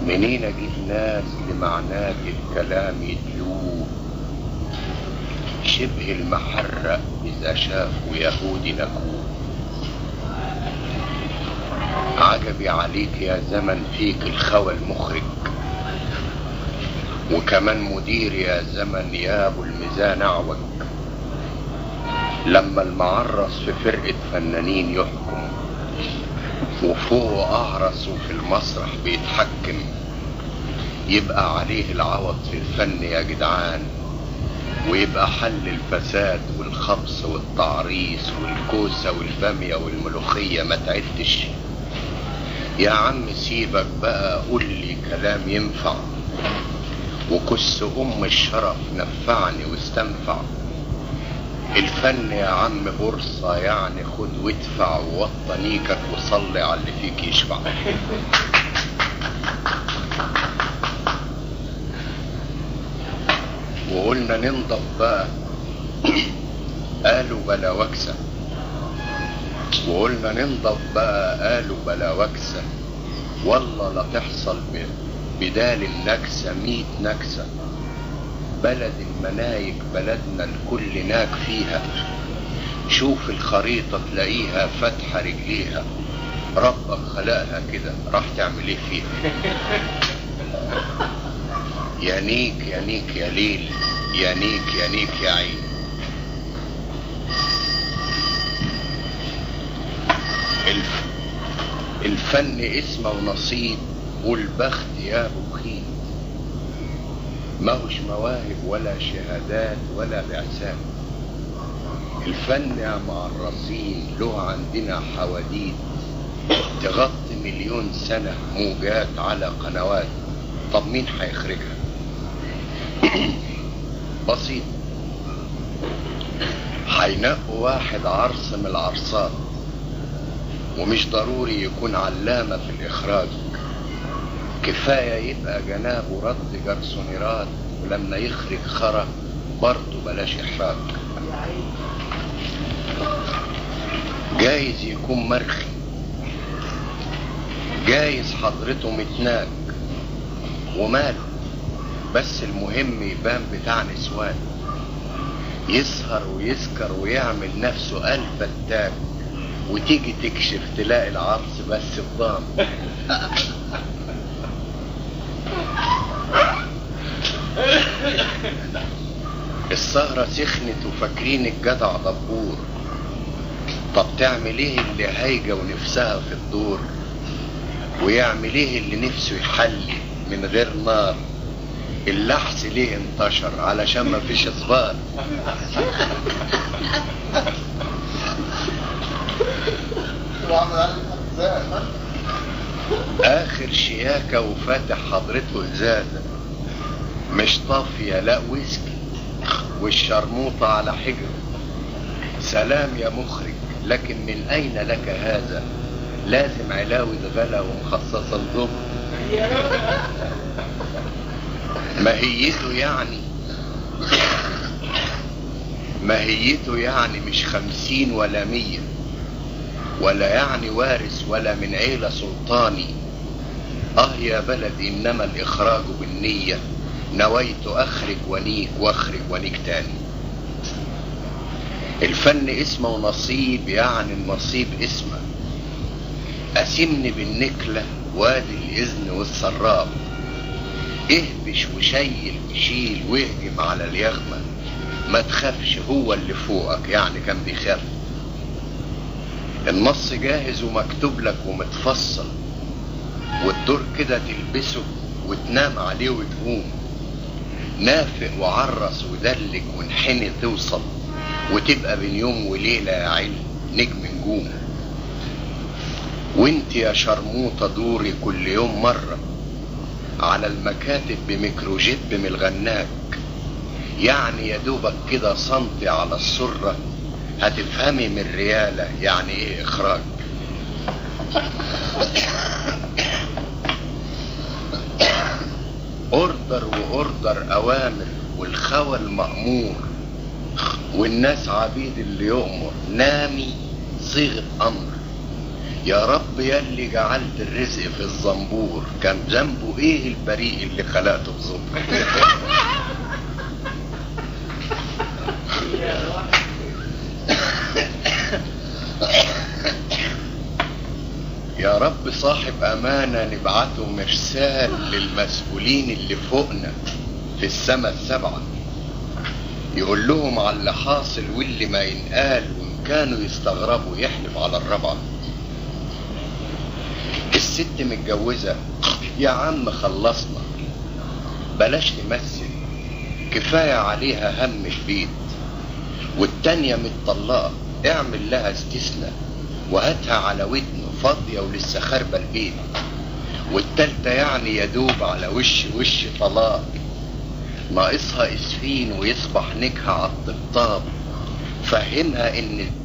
منين اجيب ناس لمعناه الكلام يدلوه شبه المحرق اذا شافوا يهودي نكوه عجبي عليك يا زمن فيك الخوى المخرج وكمان مدير يا زمن يا ابو الميزان اعوج لما المعرس في فرقة فنانين يحكم وفوقه اعرس وفي المسرح بيتحكم يبقى عليه العوض في الفن يا جدعان ويبقى حل الفساد والخبص والتعريس والكوسة والبامية والملوخية ما تعدش يا عم سيبك بقى قول لي كلام ينفع وكس ام الشرف نفعني واستنفع الفن يا عم بورصة يعني خد وادفع ووطى نيكك وصلي على اللي فيك يشفع وقلنا ننضف بقى قالوا بلا وكسة وقلنا ننضف بقى قالوا بلا وكسة والله لا تحصل بدال النكسة ميت نكسة بلد المنايك بلدنا الكل ناك فيها شوف الخريطة تلاقيها فاتحة رجليها ربك خلقها كده راح تعمل ايه فيها يا نيك يا نيك يا ليل يا نيك يا نيك يا عين الف... الفن اسمه ونصيب والبخت يا ابو خيط ما هوش مواهب ولا شهادات ولا بعثات الفن يا معرسين له عندنا حواديت تغطي مليون سنة موجات على قنوات طب مين هيخرجها بسيط هينقوا واحد عرس من العرصات ومش ضروري يكون علامة في الإخراج كفاية يبقى جنابه رد جرسونيرات ولما يخرج خرا برضه بلاش إحراج جايز يكون مرخي جايز حضرته متناك وماله بس المهم يبان بتاع نسوان يسهر ويسكر ويعمل نفسه قلب التاج وتيجي تكشف تلاقي العرس بس الضام السهرة سخنت وفاكرين الجدع دبور طب تعمل ايه اللي هايجة ونفسها في الدور ويعمل ايه اللي نفسه يحلي من غير نار اللحس ليه انتشر علشان ما فيش اصبار اخر شياكة وفاتح حضرته ازازة مش طافية لا ويسكي والشرموطة على حجر سلام يا مخرج لكن من اين لك هذا لازم علاوة غلا ومخصصة الضب ماهيته يعني ماهيته يعني مش خمسين ولا مية ولا يعني وارث ولا من عيلة سلطاني اه يا بلد انما الاخراج بالنية نويت اخرج ونيك واخرج ونيك تاني الفن اسمه نصيب يعني النصيب اسمه اسمني بالنكلة وادي الاذن والسراب اهبش وشيل وشيل واهجم على اليغمة ما تخافش هو اللي فوقك يعني كان بيخاف النص جاهز ومكتوب لك ومتفصل والدور كده تلبسه وتنام عليه وتقوم نافق وعرس ودلك وانحني توصل وتبقى بين يوم وليلة يا عيل نجم نجوم وانت يا شرموطة دوري كل يوم مرة على المكاتب بميكروجيب من الغناك يعني يا دوبك كده سنتي على السرة هتفهمي من ريالة يعني ايه اخراج اوردر واوردر اوامر والخوى المأمور والناس عبيد اللي يؤمر نامي صيغة امر يا رب يلي جعلت الرزق في الزنبور كان ذنبه ايه البريء اللي خلقته في زنبور يا رب صاحب امانة نبعته مرسال للمسؤولين اللي فوقنا في السما السبعة يقول لهم على اللي حاصل واللي ما ينقال وان كانوا يستغربوا يحلف على الربعة الست متجوزة يا عم خلصنا بلاش نمثل كفاية عليها هم البيت والتانية متطلقة اعمل لها استثناء وهاتها على ودنه فاضية ولسه خاربة البيت والتالتة يعني يدوب على وش وش طلاق ناقصها اسفين ويصبح نكهة على الطبطاب فهمها ان